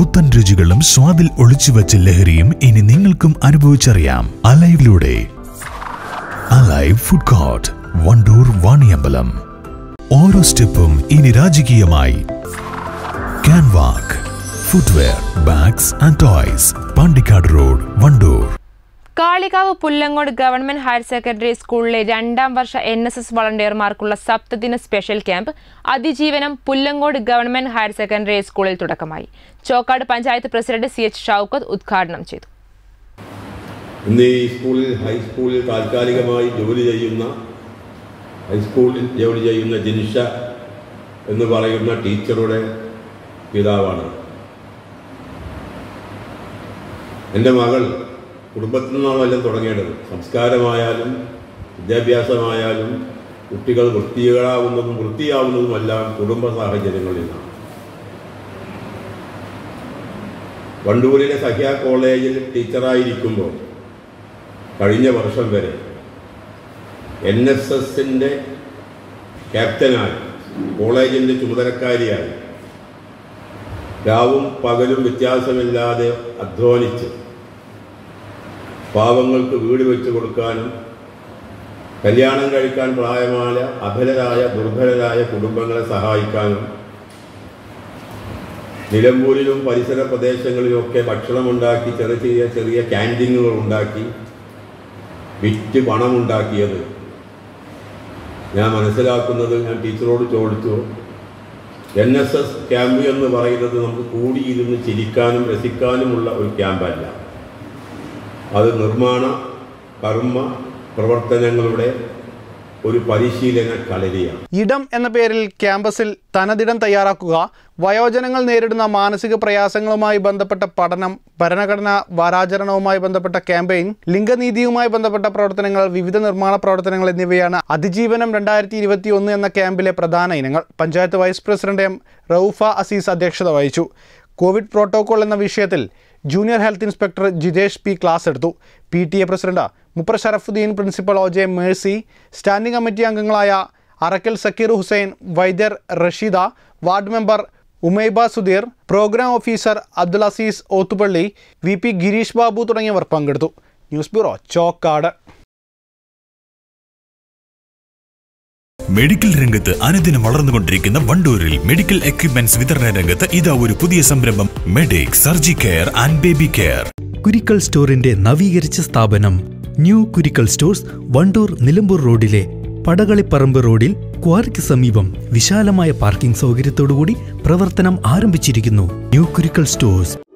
പുത്തൻ രുചികളും സ്വാദിൽ ഒളിച്ചുവെച്ച ലഹരിയും ഇനി നിങ്ങൾക്കും അനുഭവിച്ചറിയാം അലൈവിലൂടെ Alive food court Wandoor Vaniyambalam ഓരോ സ്റ്റെപ്പും ഇനി രാജകീയമായി Canwalk footwear bags and toys Pandikkad road Wandoor Kalikavu Pullangode government higher secondary സ്കൂളിലെ രണ്ടാം വർഷ എൻ എസ് എസ് വളണ്ടിയർമാർക്കുള്ള സപ്തദിന സ്പെഷ്യൽ ക്യാമ്പ് അതിജീവനം പുല്ലങ്ങോട് ഗവൺമെന്റ് ഹയർ സെക്കൻഡറി സ്കൂളിൽ തുടക്കമായി Chokkad panchayat president C H Shoukath ഉദ്ഘാടനം ചെയ്തു ഇന്ന് ഈ സ്കൂളിൽ ഹൈസ്കൂളിൽ താൽക്കാലികമായി ജോലി ചെയ്യുന്ന ഹൈസ്കൂളിൽ ജോലി ചെയ്യുന്ന ജിൻഷ എന്ന് പറയുന്ന ടീച്ചറുടെ പിതാവാണ് എൻ്റെ മകൾ കുടുംബത്തിൽ നിന്നാണല്ലോ തുടങ്ങേണ്ടത് സംസ്കാരമായാലും വിദ്യാഭ്യാസമായാലും കുട്ടികൾ വൃത്തികളാവുന്നതും വൃത്തിയാവുന്നതുമെല്ലാം കുടുംബ സാഹചര്യങ്ങളിൽ നിന്നാണ് വണ്ടൂരിലെ സഖ്യ കോളേജിൽ ടീച്ചറായിരിക്കുമ്പോൾ കഴിഞ്ഞ വർഷം വരെ എൻ എസ് എസിൻ്റെ ക്യാപ്റ്റനായി കോളേജിൻ്റെ ചുമതലക്കാരിയായി രാവും പകലും വ്യത്യാസമില്ലാതെ അധ്വാനിച്ച് പാവങ്ങൾക്ക് വീട് വെച്ച് കൊടുക്കാനും കല്യാണം കഴിക്കാൻ പ്രായമായ അബലരായ ദുർബലരായ കുടുംബങ്ങളെ സഹായിക്കാനും നിലമ്പൂരിലും പരിസര പ്രദേശങ്ങളിലുമൊക്കെ ഭക്ഷണമുണ്ടാക്കി ചെറിയ ചെറിയ ചെറിയ ക്യാൻറ്റീനുകൾ ഉണ്ടാക്കി വിറ്റ് പണമുണ്ടാക്കിയത് ഞാൻ മനസ്സിലാക്കുന്നത് ഞാൻ ടീച്ചറോട് ചോദിച്ചു എൻ എസ് എസ് ക്യാമ്പ് എന്ന് പറയുന്നത് നമുക്ക് കൂടിയിരുന്ന് ചിരിക്കാനും രസിക്കാനുമുള്ള ഒരു ക്യാമ്പല്ല അത് നിർമ്മാണ കർമ്മ പ്രവർത്തനങ്ങളുടെ ഒരു പരിശീലന കളരിയാണ് ഇടം എന്ന പേരിൽ ക്യാമ്പസിൽ തനതിടം തയ്യാറാക്കുക വയോജനങ്ങൾ നേരിടുന്ന മാനസിക പ്രയാസങ്ങളുമായി ബന്ധപ്പെട്ട പഠനം ഭരണഘടനാ വാരാചരണവുമായി ബന്ധപ്പെട്ട ക്യാമ്പയിൻ ലിംഗനീതിയുമായി ബന്ധപ്പെട്ട പ്രവർത്തനങ്ങൾ വിവിധ നിർമ്മാണ പ്രവർത്തനങ്ങൾ എന്നിവയാണ് അതിജീവനം രണ്ടായിരത്തി ഇരുപത്തി ഒന്ന് എന്ന ക്യാമ്പിലെ പ്രധാന ഇനങ്ങൾ panchayat vice president M Raufa Azeez അധ്യക്ഷത വഹിച്ചു കോവിഡ് പ്രോട്ടോകോൾ എന്ന വിഷയത്തിൽ junior health inspector Jithesh P class എടുത്തു P T A president Mupra Sharafuddin principal O J Mercy standing committee അംഗങ്ങളായ Arakkal Zakir Hussain Vaidyar Rasheeda ward member Umaiba Sudheer programme officer Abdul Azeez Othupalli V P Girish Babu തുടങ്ങിയവർ പങ്കെടുത്തു ന്യൂസ് ബ്യൂറോ ചോക്കാട് മെഡിക്കൽ രംഗത്ത് അനുദിനം വളർന്നുകൊണ്ടിരിക്കുന്ന വണ്ടൂരിൽ മെഡിക്കൽ എക്യുപ്മെന്റ്സ് വിതരണ രംഗത്ത് ഇതാ ഒരു പുതിയ സംരംഭം medic surgi care and baby care Kurikkal സ്റ്റോറിന്റെ നവീകരിച്ച സ്ഥാപനം ന്യൂ കുരിക്കൽ സ്റ്റോഴ്സ് വണ്ടൂർ നിലമ്പൂർ റോഡിലെ പടകളിപ്പറമ്പ് റോഡിൽ ക്വാറിക്ക് സമീപം വിശാലമായ പാർക്കിംഗ് സൗകര്യത്തോടുകൂടി പ്രവർത്തനം ആരംഭിച്ചിരിക്കുന്നു ന്യൂ കുരിക്കൽ സ്റ്റോഴ്സ്